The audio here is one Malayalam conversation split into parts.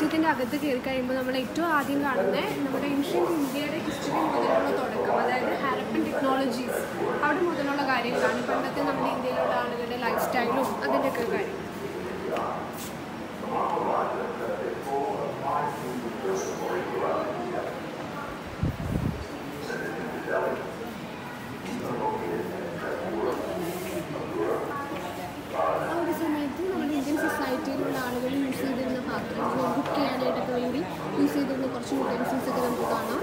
മ്യൂസിയത്തിൻ്റെ അകത്ത് കയറി കഴിയുമ്പോൾ നമ്മൾ ഏറ്റവും ആദ്യം കാണുന്നത് നമ്മുടെ ഏൻഷ്യൻ ഇന്ത്യയുടെ ഹിസ്റ്ററി മുതലുള്ള തുടക്കം അതായത് ഹാരപ്പൻ ടെക്നോളജീസ് അവിടെ മുതലുള്ള കാര്യങ്ങളാണ് പണ്ടത്തെ നമ്മുടെ ഇന്ത്യയിലുള്ള ആളുകളുടെ ലൈഫ് സ്റ്റൈലും അതിൻ്റെയൊക്കെ കാര്യം ആ ഒരു സമയത്ത് നമ്മുടെ ഇന്ത്യൻ സൊസൈറ്റിയിലുള്ള ആളുകൾ യൂസ് ചെയ്തിരുന്ന പാത്രങ്ങൾ കുക്ക് ചെയ്യാനായിട്ടൊക്കെ വേണ്ടി യൂസ് ചെയ്തിരുന്ന കുറച്ച് യൂട്ടൻസിൽസ് ഒക്കെ നമുക്ക് കാണാം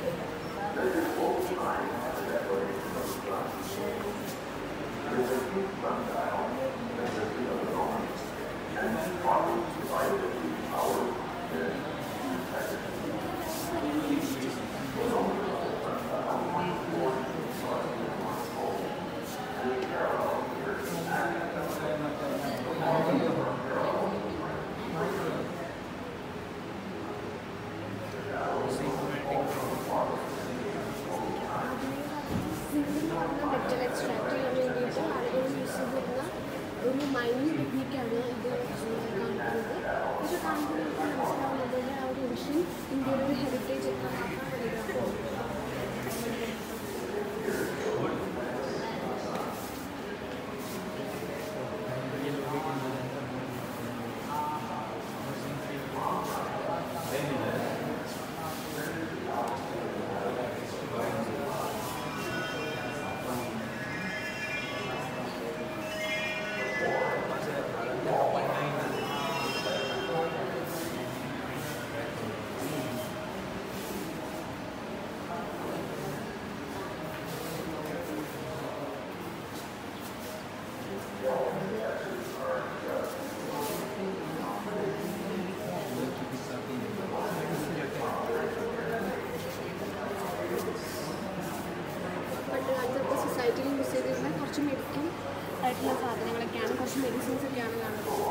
മെറ്റൽ എക്സ്ട്രാക്ട് ചെയ്യാൻ വേണ്ടിയിട്ട് ആളുകൾ യൂസ് ചെയ്തിരുന്ന ഒരു മൈനിങ് ടെക്നിക്കാണ് ഇത് കാണിക്കുന്നത് ഇത് കാണുമ്പോൾ നമുക്ക് മനസ്സിലാവുന്നത് ആ ഒരു ഏഷ്യൻ ഇന്ത്യയുടെ ഒരു ഹെറിറ്റേജ് എത്രമാത്രം വലുതാണ് പണ്ട് കാലത്തൊക്കെ സൊസൈറ്റിയിൽ യൂസ് ചെയ്തിരുന്ന കുറച്ച് മെഡിക്കൽ ആയിട്ടുള്ള സാധനങ്ങളൊക്കെയാണ് കുറച്ച് മെഡിസിൻസ് ഒക്കെയാണ് കാണുന്നത്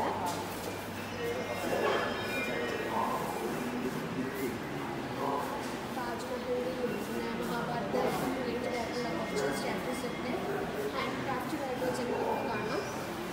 താജ്മഹലിലും പിന്നെ മഹാഭാരതത്തിലും റിലേറ്റഡ് ആയിട്ടുള്ള കുറച്ച് സ്റ്റാറ്റസ് ഒക്കെ ഹാൻഡ് ക്രാഫ്റ്റഡ് ആയിട്ട് വെച്ചിട്ട് നമുക്ക് കാണാം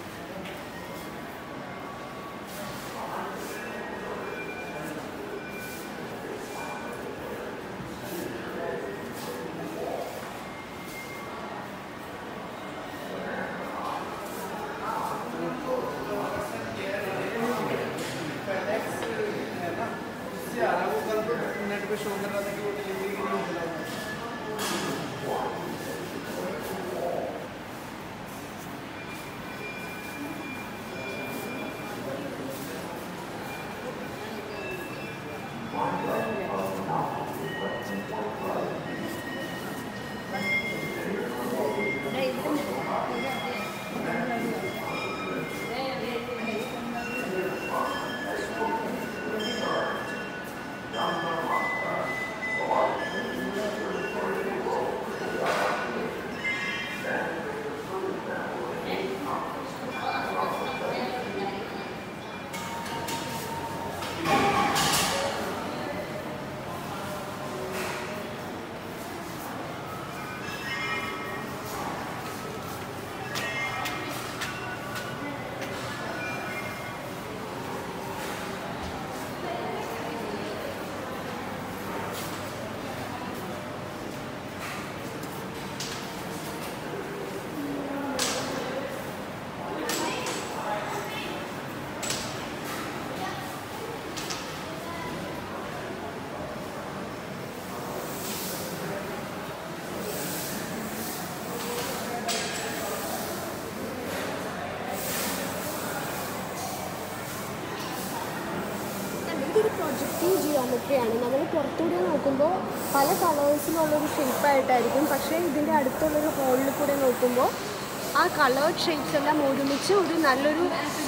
ഇതൊരു പ്രൊജക്റ്റീവ് ജിയോമെട്രിയാണ് നമ്മൾ പുറത്തൂടെ നോക്കുമ്പോൾ പല കളേഴ്സിലുള്ളൊരു ഷേപ്പായിട്ടായിരിക്കും പക്ഷേ ഇതിൻ്റെ അടുത്തുള്ളൊരു ഹോളിൽ കൂടെ നോക്കുമ്പോൾ ആ കളേർഡ് ഷേപ്സ് എല്ലാം ഒരുമിച്ച് ഒരു നല്ലൊരു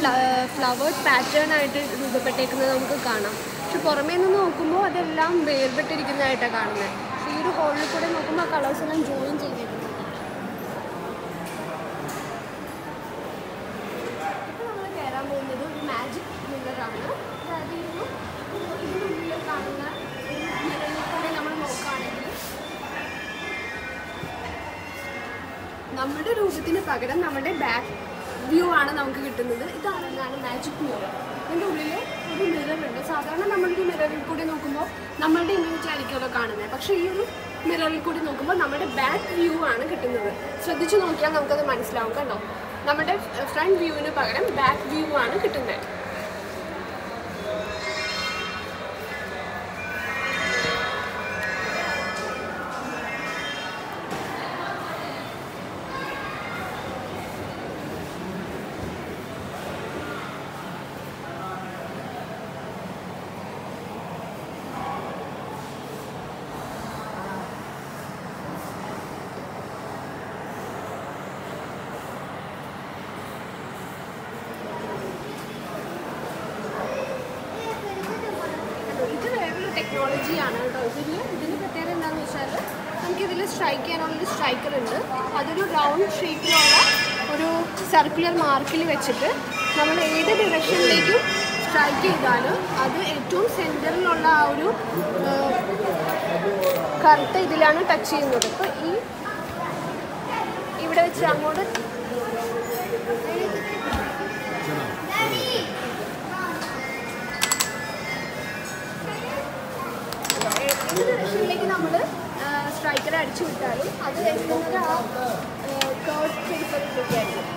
ഫ്ലവേർഡ് പാറ്റേൺ ആയിട്ട് രൂപപ്പെട്ടേക്കുന്നത് നമുക്ക് കാണാം പക്ഷെ പുറമേ നിന്ന് നോക്കുമ്പോൾ അതെല്ലാം വേർപെട്ടിരിക്കുന്നതായിട്ടാണ് കാണുന്നത് പക്ഷേ ഈ ഒരു ഹോളിൽ കൂടെ നോക്കുമ്പോൾ ആ കളേഴ്സ് എല്ലാം ജോയിൻ ചെയ്തിട്ടുണ്ട് ഇപ്പോൾ നമ്മൾ കയറാൻ പോകുന്നത് ഒരു മാജിക് മിററാണ് അതായത് ഈ ഒരു ഇതിനുള്ളിൽ കാണുന്ന ഒരു മിററിൽ കൂടെ നമ്മൾ നോക്കുകയാണെങ്കിൽ നമ്മുടെ രൂപത്തിന് പകരം നമ്മുടെ ബാക്ക് വ്യൂ ആണ് നമുക്ക് കിട്ടുന്നത് ഇതാണ് എന്താണ് മാജിക് മിറർ ഇതിൻ്റെ ഉള്ളിൽ ഒരു മിറർ ഉണ്ട് സാധാരണ നമ്മളൊരു മിററിൽ കൂടി നോക്കുമ്പോൾ നമ്മളുടെ ഇമേജ് ആയിരിക്കുമല്ലോ കാണുന്നത് പക്ഷേ ഈ ഒരു മിററിൽ കൂടി നോക്കുമ്പോൾ നമ്മുടെ ബാക്ക് വ്യൂ ആണ് കിട്ടുന്നത് ശ്രദ്ധിച്ചു നോക്കിയാൽ നമുക്കത് മനസ്സിലാവും കണ്ടോ നമ്മുടെ ഫ്രണ്ട് വ്യൂവിന് പകരം ബാക്ക് വ്യൂ ആണ് കിട്ടുന്നത് ഇത് വേറൊരു ടെക്നോളജിയാണ് കേട്ടോ ഇതിൽ ഇതിൻ്റെ പ്രത്യേകത എന്താണെന്ന് വെച്ചാൽ നമുക്കിതിൽ സ്ട്രൈക്ക് ചെയ്യാനുള്ളൊരു സ്ട്രൈക്കർ ഉണ്ട് അതൊരു റൗണ്ട് ഷേപ്പിലുള്ള ഒരു സർക്കുലർ മാർക്കിൽ വെച്ചിട്ട് നമ്മൾ ഏത് ഡിറക്ഷനിലേക്കും സ്ട്രൈക്ക് ചെയ്താലും അത് ഏറ്റവും സെൻറ്ററിലുള്ള ആ ഒരു ആ, കറുത്ത ഇതിലാണ് ടച്ച് ചെയ്യുന്നത് ഇപ്പോൾ ഈ ഇവിടെ വെച്ച് അങ്ങോട്ട് ഏത് ഡിറക്ഷനിലേക്ക് നമ്മൾ സ്ട്രൈക്കറെ അടിച്ചു വിട്ടാലും അത് എത്തുന്നത് ആ കേർഡ് പേപ്പറിലേക്കായിരിക്കും